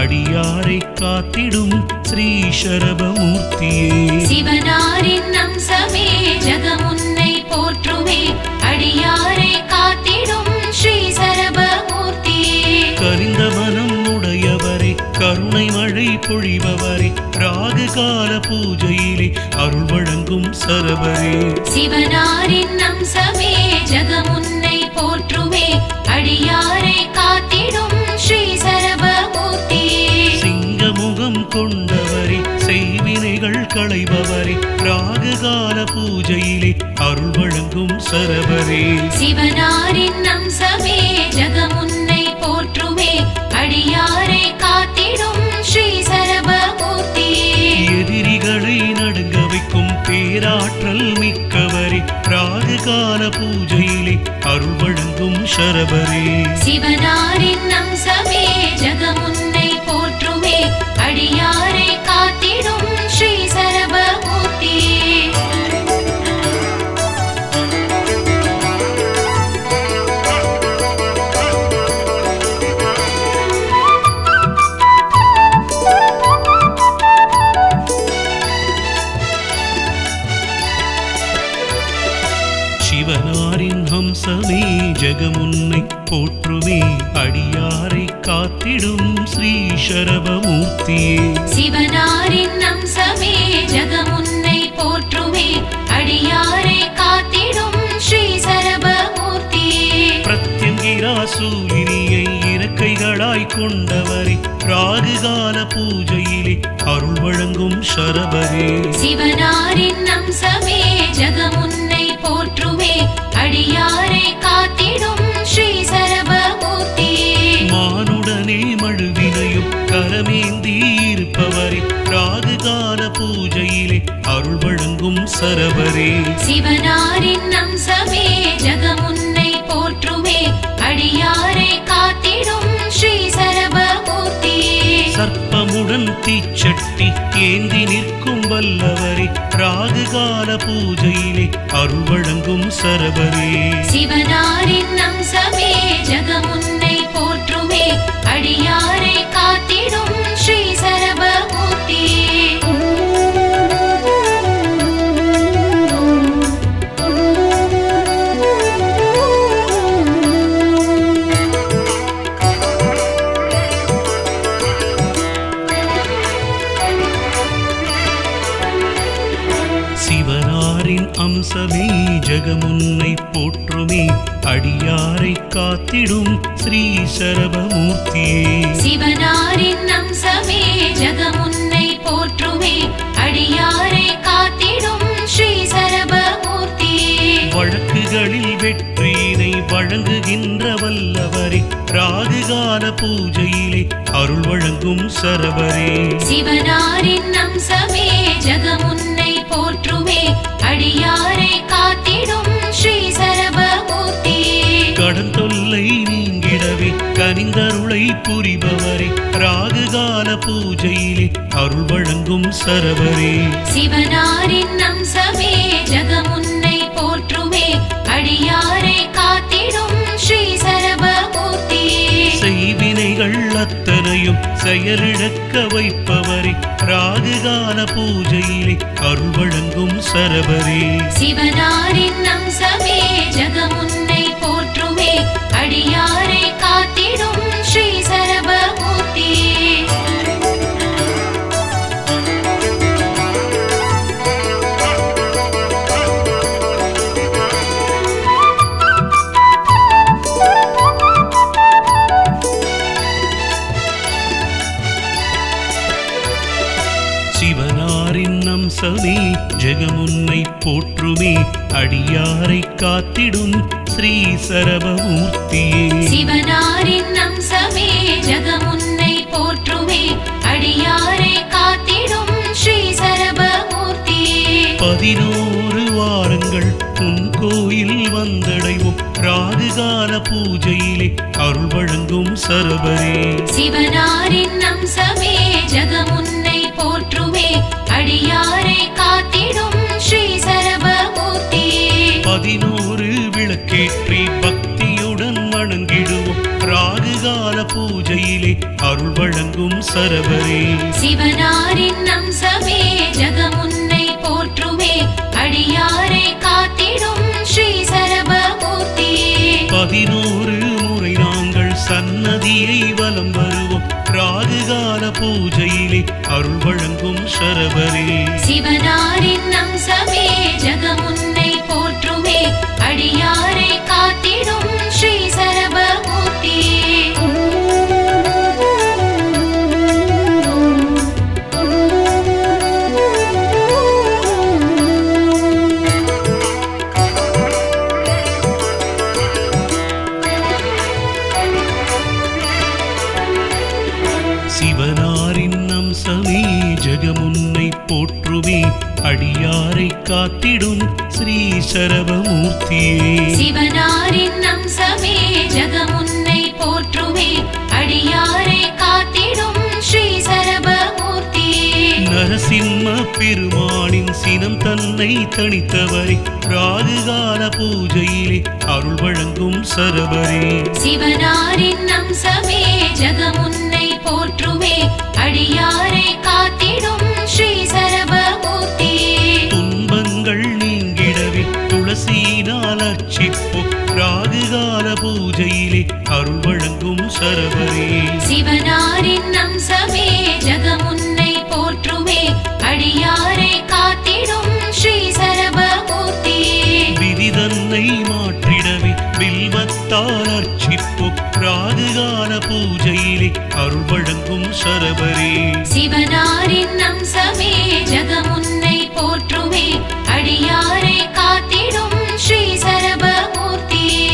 அடியாரை காத்திடும் ஸ்ரீ சரபமூர்த்தியே சிவனாரின் அம்சமே ஜகமுன்னை போற்றுமே அடியாரை காத்திடும் ஸ்ரீ சரபமூர்த்தியே கரிந்த மனம் உடையவரே கருணை மழை பொழிபவரே ராகு கால பூஜையிலே அருள் வழங்கும் சரபரே சிவனாரின் அம்சமே ஜகமுன்னை போற்றுமே அடியாரை காத்திடும் ஸ்ரீ சரபமூர்த்தியே சிங்கமுகம் கொண்டவரே செய்வினைகள் களைபவரே ராகு கால பூஜையிலே அருள் வழங்கும் சரபரே சிவனாரின் அம்சமே ஜகமுன்னை போற்றுமே அடியாரை காத்திடும் ஸ்ரீ சரபமூர்த்தியே எதிரிகளை நடுங்க வைக்கும் பேராற்றல் மிக்கவரே ராகு கால பூஜையிலே அருள் வழங்கும் சரபரே சிவனாரின் அம்சமே ஜகமுன்னை போற்றுமே அடியாரை காத்திடும் ஸ்ரீ சரபமூர்த்தியே சிவனாரின் ஹம்சமே ஜெகமுன்னை போற்றுமே அடியாரை காத்திடும் ஸ்ரீ சரபமூர்த்தியே சிவனாரின் அம்சமே ஜகமுன்னை போற்றுமே அடியாரை காத்திடும் ஸ்ரீ சரபமூர்த்தியே பிரத்யங்கிரா சூலினியை இறக்கைகளாய் கொண்டவரே ராகுகால பூஜையிலே அருள் வழங்கும் சரபரே சிவனாரின் அம்சமே ஜகமுன்னை போற்றுமே அடியாரை காத்திடும் ஸ்ரீ சரபமூர்த்தியே மானுடனே மழுவினையும் கரமேந்தி இருப்பவரே ராகுகால பூஜையிலே அருள் வழங்கும் சரபரே சிவனாரின் அம்சமே ஜகமுன்னை போற்றுமே அடியாரை காத்திடும் ஸ்ரீ சரபமூர்த்தியே சர்ப்பமுடன் தீச்சட்டி ஏந்தி நிற்கும் வல்லவரே ராகுகால பூஜையிலே அருள் வழங்கும் சரபரே சிவனாரின் அம்சமே ஜகமுன்னை போற்றுமே அடியாரை காத்திடும் ஸ்ரீ சரபமூர்த்தியே சிவனாரின் அம்சமே ஜெகமுன்னை போற்றுமே அடியாரை காத்திடும் ஸ்ரீ சரபமூர்த்தியே சிவனாரின் அம்சமே ஜகமுன்னை போற்றுமே அடியாரை காத்திடும் ஸ்ரீ சரபமூர்த்தியே வழக்குகளில் வெற்றியினை வழங்குகின்ற வல்லவரே ராகுகால பூஜையிலே அருள் வழங்கும் சரபரே சிவனாரின் அம்சமே ஜகமுன்னை போற்றுமே அடியாரை காத்திடும் ஸ்ரீ சரபமூர்த்தியே கடன் தொல்லை நீங்கிடவே கனிந்தருளை புரிபவரே ராகுகால பூஜையிலே அருள் வழங்கும் சரபரே சிவனாரின் அம்சமே ஜகமுன்னை போற்றுமே அடியாரை காத்திடும் ஸ்ரீ சரபமூர்த்தியே செய்வினைகள் அத்தனையும் செயலிழக்க வைப்பவரே ராகுகால பூஜையிலே அருள் வழங்கும் சரபரே சிவனாரின் அம்சமே ஜகமுன்னை போற்றுமே அடியாரை காத்திடும் ஸ்ரீ சரபமூர்த்தியே சிவனாரின் அம்சமே ஜெகமுன்னை போற்றுமே அடியாரை காத்திடும் ஸ்ரீ சரபமூர்த்தியே சிவனாரின் அம்சமே ஜகமுன்னை போற்றுமே அடியாரை காத்திடும் ஸ்ரீ சரபமூர்த்தியே பதினோரு வாரங்கள் உன் கோயில் வந்தடைவோம் ராகுகால பூஜையிலே அருள் வழங்கும் சரபரே சிவனாரின் அம்சமே ஜகமுன்னை போற்றுமே அடியாரை காத்திடும் ஸ்ரீ சரபமூர்த்தியே பதினோரு விளக்கேற்றி பக்தியுடன் வணங்கிடுவோம் ராகுகால பூஜையிலே அருள் வழங்கும் சரபரே சிவனாரின் அம்சமே ஜகமுன்னை போற்றுமே அடியாரை காத்திடும் ஸ்ரீ சரபமூர்த்தியே பதினோரு முறை நாங்கள் சன்னதியை வலம் வருவோம் ராகுகால பூஜையிலே அருள் வழங்கும் சரபரே சிவனாரின் அம்சமே ஜகமுன்னை போற்றுமே அடியாரை காத்திடும் ஸ்ரீ சரபமூர்த்தியே சிவனாரின் அம்சமே ஜெகமுன்னை போற்றுவே அடியாரை காத்திடும் ஸ்ரீ சரபமூர்த்தியே சிவனாரின் அம்சமே ஜகமுன்னை போற்றுமே அடியாரை காத்திடும் ஸ்ரீ சரபமூர்த்தியே நரசிம்ம பெருமானின் சினம் தன்னை தணித்தவரே ராகுகால பூஜையிலே அருள் வழங்கும் சரபரே சிவனாரின் அம்சமே ஜகமுன்னை போற்றுமே அடியாரை காத்திடும் ஸ்ரீ சரபமூர்த்தியே துன்பங்கள் நீங்கிடவே துளசியினால் அர்ச்சிப்போம் ராகுகால பூஜையிலே அருள் வழங்கும் சரபரே சிவனாரின் அம்சமே ஜகமுன்னை போற்றுமே அடியாரை காத்திடும் ஸ்ரீ சரபமூர்த்தியே விதி தன்னை மாற்றிடவே வில்வத்தால் அர்ச்சிப்போம் ராகுகால பூஜையிலே அருள் வழங்கும் சரபரே சிவனாரின் அம்சமே ஜகமுன்னை போற்றுமே அடியாரை காத்திடும் ஸ்ரீ சரபமூர்த்தியே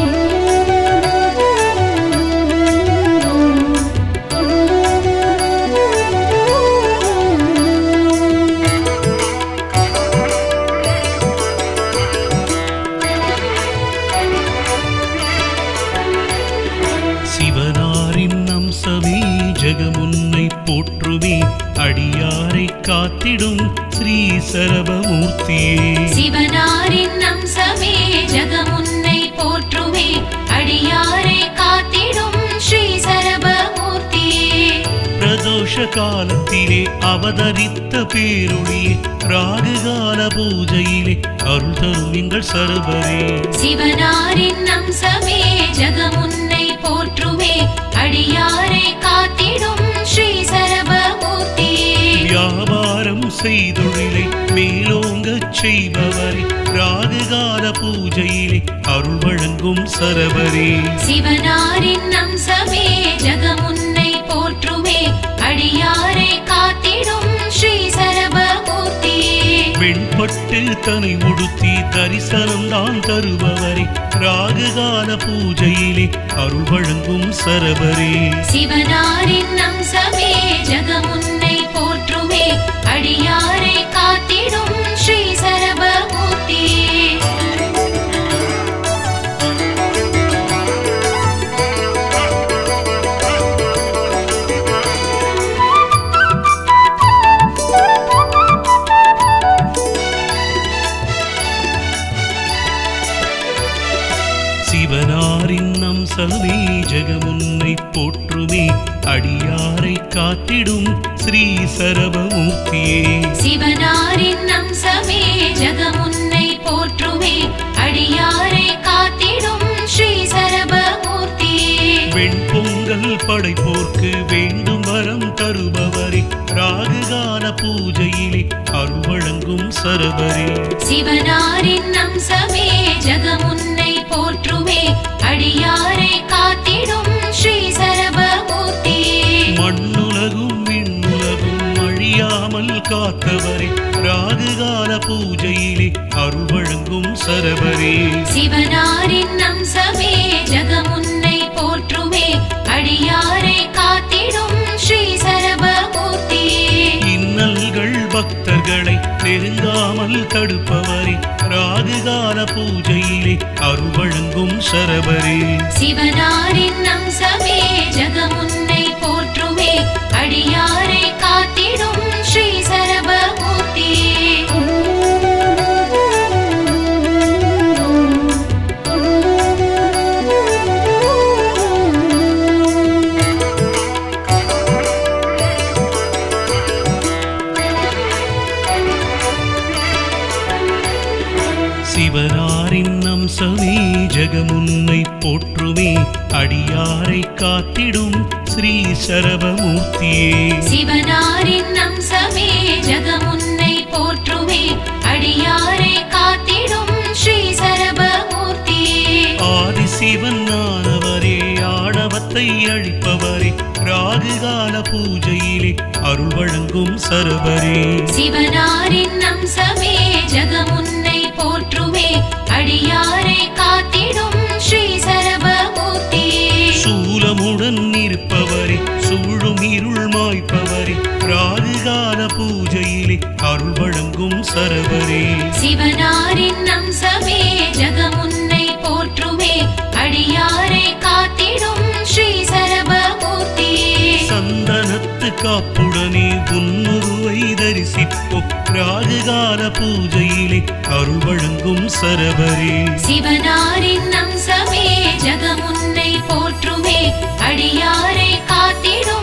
சிவனாரின் அம்சமே ஜெகமுன்னை போற்றுவே அடியாரை காத்திடும் ஸ்ரீ சரபமூர்த்தியே சிவனாரின் அம்சமே ஜகமுன்னை போற்றுமே அடியாரை காத்திடும் ஸ்ரீ சரபமூர்த்தியே பிரதோஷ காலத்திலே அவதரித்த பேருளியே ராகுகால பூஜையிலே அருள் தரும் எங்கள் சரபரே சிவனாரின் அம்சமே ஜகமுன்னை போற்றுமே அடியாரை காத்திடும் ஸ்ரீ சரபமூர்த்தியே வியாபாரம் செய்தொழிலை மேலோங்கச் செய்பவரே ராகுகால பூஜையிலே அருள் வழங்கும் சரபரே சிவனாரின் அம்சமே ஜகமுன்னை போற்றுமே அடியாரை காத்திடும் ஸ்ரீ சரபமூர்த்தியே வெண்பட்டு தனை உடுத்தி தரிசனம் தான் தருபவரே ராகுகால பூஜையிலே அருள் வழங்கும் சரபரே சிவனாரின் அம்சமே ஜகமுன்னை போற்றுமே அடியாரை காத்திடும் ஸ்ரீ சரபமூர்த்தியே சிவனாரின் அம்சமே ஜெகமுன்னை போற்றுமே அடியாரை காத்திடும் ஸ்ரீ சரபமூர்த்தியே சிவனாரின் அம்சமே ஜகமுன்னை போற்றுமே அடியாரை காத்திடும் ஸ்ரீ சரபமூர்த்தியே வெண்பொங்கல் படைப்போர்க்கு வேண்டும் வரம் தருபவரே ராகுகால பூஜையிலே அருள் வழங்கும் சரபரே சிவனாரின் அம்சமே ஜகமுன்னை போற்றுமே அடியாரை காத்திடும் ஸ்ரீ சரபமூர்த்தியே மண்ணுலகும் விண்ணுலகும் அழியாமல் காத்தவரே ராகுகால பூஜையிலே அருள் வழங்கும் சரபரே சிவனாரின் அம்சமே ஜகமுன்னை போற்றுமே அடியாரை காத்திடும் ஸ்ரீ சரபமூர்த்தியே இன்னல்கள் பக்தர்களை நெருங்காமல் தடுப்பவரே ராகுகால பூஜையிலே அருள் வழங்கும் சரபரே சிவனாரின் அம்சமே ஜகமுன்னை போற்றுமே அடியாரை காத்திடும் ஸ்ரீ சரபமூர்த்தியே ஜெகமுன்னை போற்றுமே அடியாரை காத்திடும் ஸ்ரீ சரபமூர்த்தியே சிவனாரின் அம்சமே ஜகமுன்னை போற்றுமே அடியாரை காத்திடும் ஸ்ரீ சரபமூர்த்தியே ஆதிசிவன் நானவரே ஆணவத்தை அழிப்பவரே ராகுகால பூஜையிலே அருள் வழங்கும் சரபரே சிவனாரின் அம்சமே ஜகமுன்னை போற்றுமே அடியாரை காத்திடும் ஸ்ரீ சரபமூர்த்தியே சூலமுடன் இருப்பவரே சூழும் இருள் மாய்ப்பவரே ராகுகால பூஜையிலே அருள் வழங்கும் சரபரே சிவனாரின் அம்சமே ஜகமுன்னை போற்றுமே அடியாரை காத்திடும் ஸ்ரீ சரபமூர்த்தியே சந்தனத்து காப்புடனே உன்னுருவை தரிசிப்போம் ராகுகால பூஜையிலே அருள் வழங்கும் சரபரே சிவனாரின் அம்சமே ஜகமுன்னை போற்றுமே அடியாரை காத்திடும்